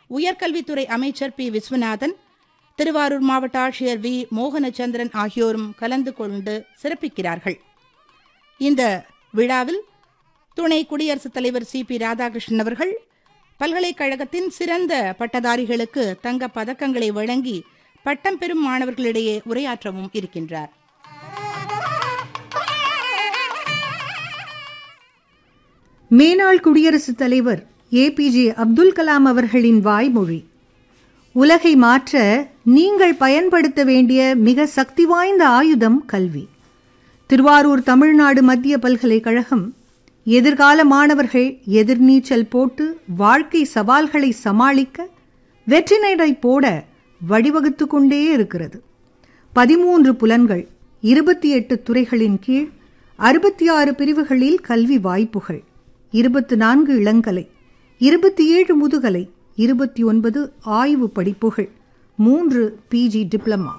உயர்கல்வித்துறை அமைச்சர் பி விஸ்வநாதன் திருவாரூர் மாவட்ட ஆட்சியர் வி மோகனச்சந்திரன் ஆகியோரும் கலந்து கொண்டு சிறப்பிக்கிறார்கள் இந்த விழாவில் துணை குடியரசுத் தலைவர் சி பி ராதாகிருஷ்ணன் அவர்கள் பல்கலைக்கழகத்தின் சிறந்த பட்டதாரிகளுக்கு தங்க பதக்கங்களை வழங்கி பட்டம் பெறும் மாணவர்களிடையே உரையாற்றவும் இருக்கின்றார் மேனாள் குடியரசுத் தலைவர் ஏபிஜே அப்துல் கலாம் அவர்களின் வாய்மொழி உலகை மாற்ற நீங்கள் பயன்படுத்த வேண்டிய மிக சக்தி வாய்ந்த ஆயுதம் கல்வி திருவாரூர் தமிழ்நாடு மத்திய பல்கலைக்கழகம் எதிர்கால மாணவர்கள் எதிர்நீச்சல் போட்டு வாழ்க்கை சவால்களை சமாளிக்க வெற்றி நடை போட வழிவகுத்து கொண்டே இருக்கிறது பதிமூன்று புலன்கள் இருபத்தி எட்டு துறைகளின் கீழ் அறுபத்தி ஆறு பிரிவுகளில் கல்வி வாய்ப்புகள் இருபத்தி நான்கு இளங்கலை இருபத்தி ஏழு முதுகலை இருபத்தி ஒன்பது ஆய்வு படிப்புகள் மூன்று பிஜி டிப்ளமா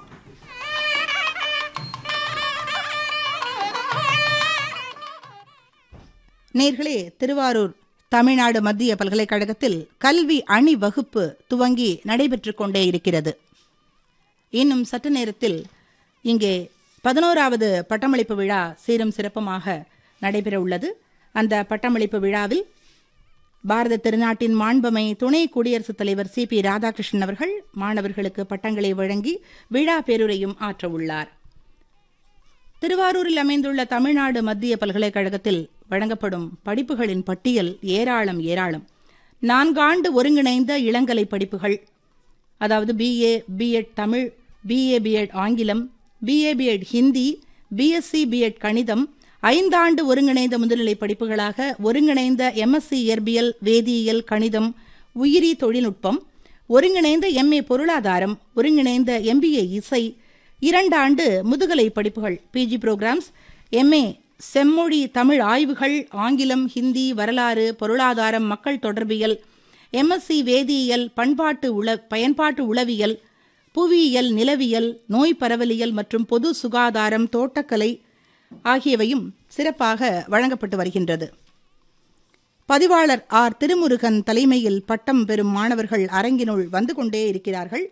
நேர்களே திருவாரூர் தமிழ்நாடு மத்திய பல்கலைக்கழகத்தில் கல்வி அணி வகுப்பு துவங்கி நடைபெற்றுக் கொண்டே இருக்கிறது இன்னும் சற்று நேரத்தில் இங்கே பதினோராவது பட்டமளிப்பு விழா சீரும் சிறப்புமாக நடைபெற உள்ளது அந்த பட்டமளிப்பு விழாவில் பாரத திருநாட்டின் மாண்பமை துணை குடியரசுத் தலைவர் சி பி ராதாகிருஷ்ணன் அவர்கள் மாணவர்களுக்கு பட்டங்களை வழங்கி விழா பேருரையும் ஆற்ற உள்ளார் திருவாரூரில் அமைந்துள்ள தமிழ்நாடு மத்திய பல்கலைக்கழகத்தில் வழங்கப்படும் படிப்புகளின் பட்டியல் ஏராளம் ஏராளம் நான்காண்டு ஒருங்கிணைந்த இளங்கலை படிப்புகள் அதாவது BA BEd Tamil BA BEd ஆங்கிலம் BA BEd Hindi BSc BEd கணிதம் ஐந்தாண்டு ஒருங்கிணைந்த முதுநிலை படிப்புகளாக ஒருங்கிணைந்த எம்எஸ்சி இயற்பியல் வேதியியல் கணிதம் உயிரி தொழில்நுட்பம் ஒருங்கிணைந்த எம்ஏ பொருளாதாரம் ஒருங்கிணைந்த எம்பிஏ இசை இரண்டாண்டு முதுகலை படிப்புகள் பிஜி ப்ரோக்ராம்ஸ் எம்ஏ செம்மொழி தமிழ் ஆய்வுகள் ஆங்கிலம் ஹிந்தி வரலாறு பொருளாதாரம் மக்கள் தொடர்பியல் எம்எஸ்சி வேதியியல் பண்பாட்டு உள பயன்பாட்டு உளவியல் புவியியல் நிலவியல் நோய் பரவலியல் மற்றும் பொது சுகாதாரம் தோட்டக்கலை ஆகியவையும் சிறப்பாக வழங்கப்பட்டு வருகின்றது பதிவாளர் ஆர் திருமுருகன் தலைமையில் பட்டம் பெறும் மாணவர்கள் அரங்கினுள் வந்து கொண்டே இருக்கிறார்கள்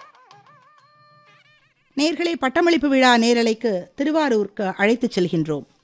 நேர்களை பட்டமளிப்பு விழா நேரலைக்கு திருவாரூருக்கு அழைத்துச் செல்கின்றோம்